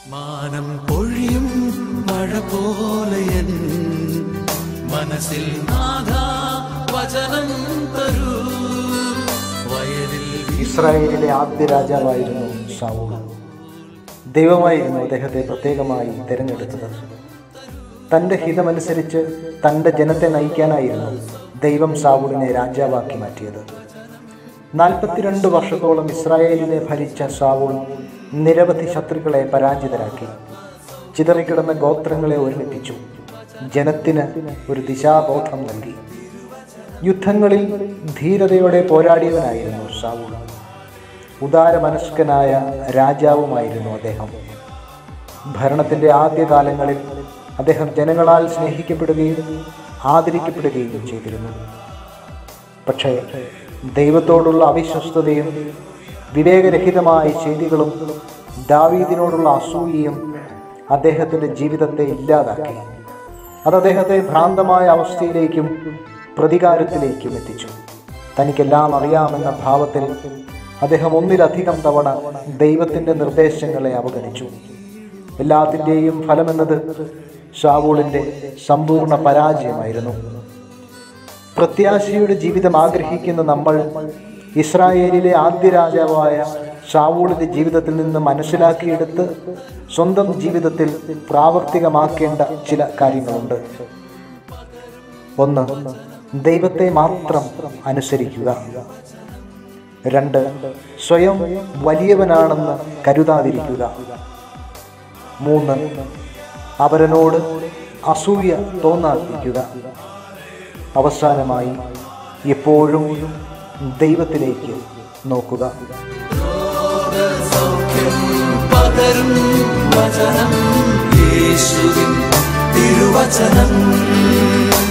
മാനം പൊഴിയും മഴ പോലെയൻ മനസ്സിൽ നാഥാ വചനം തരൂ വയലിൽ ഇസ്രായേലിലെ ആദ്യ രാജാവായിരുന്നു ഷാവൂൾ ദൈവമായിരുന്നു അദ്ദേഹത്തെ പ്രത്യേകമായി തിരഞ്ഞെടുത്തത് തൻ്റെ ഹിതമനുസരിച്ച് തൻ്റെ ജനത്തെ നയിക്കാനായിരുന്നു ദൈവം സാവൂളിനെ രാജാവാക്കി മാറ്റിയത് നാൽപ്പത്തിരണ്ട് വർഷത്തോളം ഇസ്രായേലിനെ ഭരിച്ച സാവൂൾ നിരവധി ശത്രുക്കളെ പരാജിതരാക്കി ചിതറിക്കിടന്ന ഗോത്രങ്ങളെ ഒരുമിപ്പിച്ചു ജനത്തിന് ഒരു ദിശാബോധം നൽകി യുദ്ധങ്ങളിൽ ധീരതയോടെ പോരാടിയവനായിരുന്നു സാവൂൾ ഉദാരമനസ്കനായ രാജാവുമായിരുന്നു അദ്ദേഹം ഭരണത്തിൻ്റെ ആദ്യകാലങ്ങളിൽ അദ്ദേഹം ജനങ്ങളാൽ സ്നേഹിക്കപ്പെടുകയും ആദരിക്കപ്പെടുകയും ചെയ്തിരുന്നു പക്ഷേ ദൈവത്തോടുള്ള അവിശ്വസ്തതയും വിവേകരഹിതമായ ചെയ്തികളും ദാവീദിനോടുള്ള അസൂയയും അദ്ദേഹത്തിൻ്റെ ജീവിതത്തെ ഇല്ലാതാക്കി അത് അദ്ദേഹത്തെ ഭ്രാന്തമായ അവസ്ഥയിലേക്കും പ്രതികാരത്തിലേക്കും എത്തിച്ചു തനിക്കെല്ലാം അറിയാമെന്ന ഭാവത്തിൽ അദ്ദേഹം ഒന്നിലധികം തവണ ദൈവത്തിൻ്റെ നിർദ്ദേശങ്ങളെ അവഗണിച്ചു എല്ലാത്തിൻ്റെയും ഫലമെന്നത് ഷാവൂളിൻ്റെ സമ്പൂർണ്ണ പരാജയമായിരുന്നു പ്രത്യാശയുടെ ജീവിതം ആഗ്രഹിക്കുന്ന നമ്മൾ ഇസ്രായേലിലെ ആദ്യ രാജാവായ ഷാവൂളിന്റെ ജീവിതത്തിൽ നിന്ന് മനസ്സിലാക്കിയെടുത്ത് സ്വന്തം ജീവിതത്തിൽ പ്രാവർത്തികമാക്കേണ്ട ചില കാര്യങ്ങളുണ്ട് ഒന്ന് ദൈവത്തെ മാത്രം അനുസരിക്കുക രണ്ട് സ്വയം വലിയവനാണെന്ന് കരുതാതിരിക്കുക മൂന്ന് അവരനോട് അസൂയ തോന്നാതിരിക്കുക അവസാനമായി എപ്പോഴും ദൈവത്തിലേക്ക് നോക്കുക സൗഖ്യം പകരും വചനം യേശുവിൻ തിരുവചനം